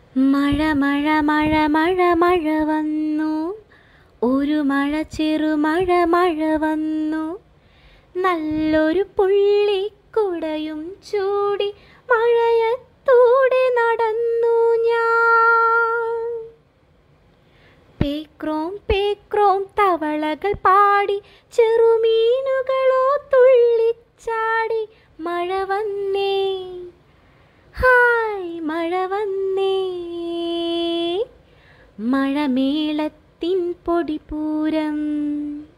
മഴ മഴ മഴ മഴ മഴ വന്നു ഒരു മഴ ചെറുമഴ മഴ വന്നു നല്ലൊരു പുള്ളിക്കുടയും ചൂടി മഴയത്തൂടെ നടന്നു ഞാൻ പേക്രോം പേക്രോം തവളകൾ പാടി ചെറുമീനുകളോ തുള്ളിച്ചാടി മഴ വന്നേ ഹായ് മഴ വന്നേ മഴമേളത്തിൻ പൊടിപൂരം